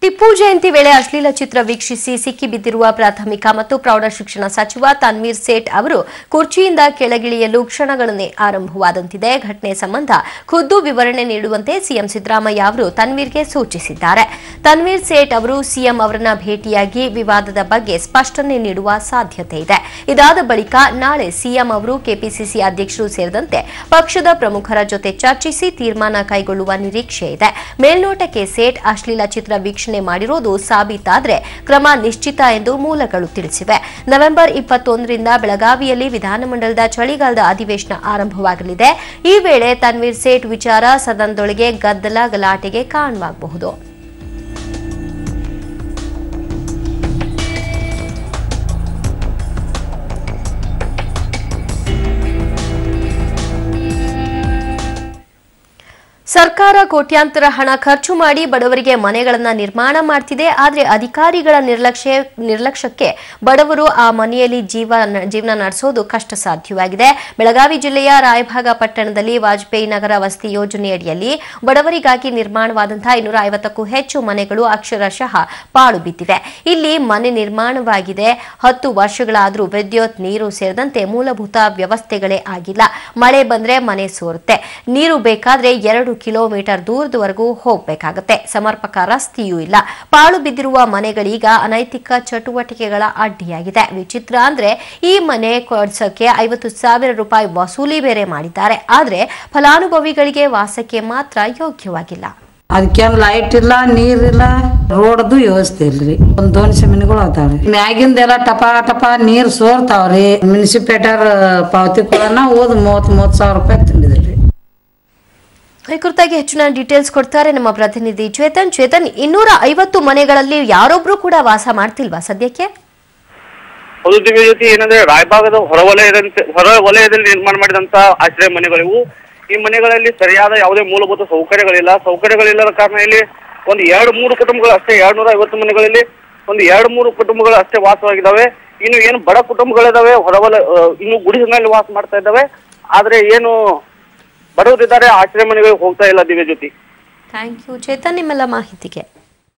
ಟಿಪ್ಪು ಜಯಂತಿ ವೇಳೆ ಅಶ್ಲೀಲ ಚಿತ್ರ ವೀಕ್ಷಿಸಿ ಸಿಕ್ಕಿಬಿದ್ದಿರುವ ಪ್ರಾಥಮಿಕ ಮತ್ತು ಪ್ರೌಢ ಶಿಕ್ಷಣ ಸಚಿವ ತನ್ವೀರ್ ಸೇಠ್ ಅವರು ಕುರ್ಚಿಯಿಂದ ಕೆಳಗಿಳಿಯಲು ಕ್ಷಣಗಳನ್ನೇ ಆರಂಭವಾದಂತಿದೆ ಘಟನೆ ಸಂಬಂಧ ಖುದ್ದು ವಿವರಣೆ ನೀಡುವಂತೆ ಸಿಎಂ ಸಿದ್ದರಾಮಯ್ಯ ಅವರು ತನ್ವೀರ್ಗೆ ಸೂಚಿಸಿದ್ದಾರೆ ತನ್ವೀರ್ ಸೇಠ್ ಅವರು ಸಿಎಂ ಅವರನ್ನ ಭೇಟಿಯಾಗಿ ವಿವಾದದ ಬಗ್ಗೆ ಸ್ಪಷ್ಟನೆ ನೀಡುವ ಸಾಧ್ಯತೆ ಇದೆ ಇದಾದ ಬಳಿಕ ನಾಳೆ ಸಿಎಂ ಅವರು ಕೆಪಿಸಿಸಿ ಅಧ್ಯಕ್ಷರು ಸೇರಿದಂತೆ ಪಕ್ಷದ ಪ್ರಮುಖರ ಜೊತೆ ಚರ್ಚಿಸಿ ತೀರ್ಮಾನ ಕೈಗೊಳ್ಳುವ ನಿರೀಕ್ಷೆ ಇದೆ ಮೇಲ್ನೋಟಕ್ಕೆ ಸೇಠ್ ಅಶ್ಲೀಲ ಚಿತ್ರ ವೀಕ್ಷಣೆ ಮಾಡಿರೋದು ಸಾಬೀತಾದ್ರೆ ಕ್ರಮ ನಿಶ್ಚಿತ ಎಂದು ಮೂಲಗಳು ತಿಳಿಸಿವೆ ನವೆಂಬರ್ ಇಪ್ಪತ್ತೊಂದರಿಂದ ಬೆಳಗಾವಿಯಲ್ಲಿ ವಿಧಾನಮಂಡಲದ ಚಳಿಗಾಲದ ಅಧಿವೇಶನ ಆರಂಭವಾಗಲಿದೆ ಈ ವೇಳೆ ತನ್ವೀರ್ ಸೇಠ್ ವಿಚಾರ ಸದನದೊಳಗೆ ಗದ್ದಲ ಗಲಾಟೆಗೆ ಕಾರಣವಾಗಬಹುದು ಸರ್ಕಾರ ಕೋಟ್ಯಾಂತರ ಹಣ ಖರ್ಚು ಮಾಡಿ ಬಡವರಿಗೆ ಮನೆಗಳನ್ನ ನಿರ್ಮಾಣ ಮಾಡ್ತಿದೆ ಆದರೆ ಅಧಿಕಾರಿಗಳ ನಿರ್ಲಕ್ಷ್ಯ ನಿರ್ಲಕ್ಷ್ಯಕ್ಕೆ ಬಡವರು ಆ ಮನೆಯಲ್ಲಿ ಜೀವ ಜೀವನ ನಡೆಸೋದು ಕಷ್ಟ ಸಾಧ್ಯವಾಗಿದೆ ಬೆಳಗಾವಿ ಜಿಲ್ಲೆಯ ರಾಯಭಾಗ ಪಟ್ಟಣದಲ್ಲಿ ವಾಜಪೇಯಿ ನಗರ ವಸತಿ ಯೋಜನೆಯಡಿಯಲ್ಲಿ ಬಡವರಿಗಾಗಿ ನಿರ್ಮಾಣವಾದಂತಹ ಇನ್ನೂರ ಐವತ್ತಕ್ಕೂ ಹೆಚ್ಚು ಮನೆಗಳು ಅಕ್ಷರಶಃ ಪಾಳು ಬಿದ್ದಿವೆ ಇಲ್ಲಿ ಮನೆ ನಿರ್ಮಾಣವಾಗಿದೆ ಹತ್ತು ವರ್ಷಗಳಾದರೂ ವಿದ್ಯುತ್ ನೀರು ಸೇರಿದಂತೆ ಮೂಲಭೂತ ವ್ಯವಸ್ಥೆಗಳೇ ಆಗಿಲ್ಲ ಮಳೆ ಬಂದ್ರೆ ಮನೆ ಸೋರುತ್ತೆ ನೀರು ಬೇಕಾದ್ರೆ ಎರಡು ಕಿಲೋಮೀಟರ್ ದೂರದವರೆಗೂ ಹೋಗಬೇಕಾಗತ್ತೆ ಸಮರ್ಪಕ ರಸ್ತೆಯೂ ಇಲ್ಲ ಪಾಳು ಬಿದ್ದಿರುವ ಮನೆಗಳೀಗ ಅನೈತಿಕ ಚಟುವಟಿಕೆಗಳ ಅಡ್ಡಿಯಾಗಿದೆ ವಿಚಿತ್ರ ಅಂದ್ರೆ ಈ ಮನೆ ಕೊಡ್ಸಕ್ಕೆ ಐವತ್ತು ಸಾವಿರ ರೂಪಾಯಿ ವಸೂಲಿ ಬೇರೆ ಮಾಡಿದ್ದಾರೆ ಆದ್ರೆ ಫಲಾನುಭವಿಗಳಿಗೆ ವಾಸಕ್ಕೆ ಮಾತ್ರ ಯೋಗ್ಯವಾಗಿಲ್ಲ ಅದಕ್ಕೇನ್ ಲೈಟ್ ಇಲ್ಲ ನೀರಿಲ್ಲ ರೋಡ್ದು ವ್ಯವಸ್ಥೆ ಇಲ್ರಿ ಒಂದ್ ದೋಣಿ ಸೆಮಿನಿಗಳು ಅದಾವ್ರಿ ಮ್ಯಾಗಿಂದೆಲ್ಲ ಟಪ ಟಪ ನೀರ್ ಸೋರ್ತಾವ್ರಿ ಮುನ್ಸಿಪೇಟರ್ ಪಾವತಿ ಕೊಡನ ಓದ್ ಮೂವತ್ ಮೂವತ್ ಸಾವಿರ ರೂಪಾಯಿ ತುಂಬಿದ್ರಿ ಈ ಕುರಿತಾಗಿ ಹೆಚ್ಚಿನ ಡೀಟೇಲ್ಸ್ ಕೊಡ್ತಾರೆ ನಮ್ಮ ಪ್ರತಿನಿಧಿ ಚೇತನ್ ಚೇತನ್ ಇನ್ನೂರ ಐವತ್ತು ಮನೆಗಳಲ್ಲಿ ಯಾರೊಬ್ರು ಕೂಡ ವಾಸ ಮಾಡ್ತಿಲ್ವಾ ಸದ್ಯಕ್ಕೆ ಹೌದು ದಿವ್ಯ ಜ್ಯೋತಿ ಏನಂದ್ರೆ ರಾಯಭಾಗದ ಹೊರವಲಯದಂತೆ ಹೊರ ವಲಯದಲ್ಲಿ ನಿರ್ಮಾಣ ಮಾಡಿದಂತ ಆಶ್ರಯ ಮನೆಗಳಿವು ಈ ಮನೆಗಳಲ್ಲಿ ಸರಿಯಾದ ಯಾವುದೇ ಮೂಲಭೂತ ಸೌಕರ್ಯಗಳಿಲ್ಲ ಸೌಕರ್ಯಗಳಿಲ್ಲದ ಕಾರಣ ಇಲ್ಲಿ ಒಂದು ಎರಡು ಮೂರು ಕುಟುಂಬಗಳು ಅಷ್ಟೇ ಎರಡು ನೂರ ಐವತ್ತು ಮನೆಗಳಲ್ಲಿ ಒಂದು ಎರಡು ಮೂರು ಕುಟುಂಬಗಳು ಅಷ್ಟೇ ವಾಸವಾಗಿದ್ದಾವೆ ಇನ್ನು ಏನು ಬಡ ಕುಟುಂಬಗಳಿದಾವೆ ಹೊರವಲ ಆ, ಇನ್ನು ಗುಡಿಸಿನಲ್ಲಿ ವಾಸ ಮಾಡ್ತಾ ಇದ್ದಾವೆ ಆದ್ರೆ ಏನು ಬಡವರಿದ್ದಾರೆ ಆಶ್ರಯ ಮನೆಗಳಿಗೆ ಹೋಗ್ತಾ ಇಲ್ಲ ದಿವ್ಯ ಜ್ಯೋತಿ ಥ್ಯಾಂಕ್ ಯು ಚೇತನ್ ನಿಮ್ಮೆಲ್ಲ ಮಾಹಿತಿಗೆ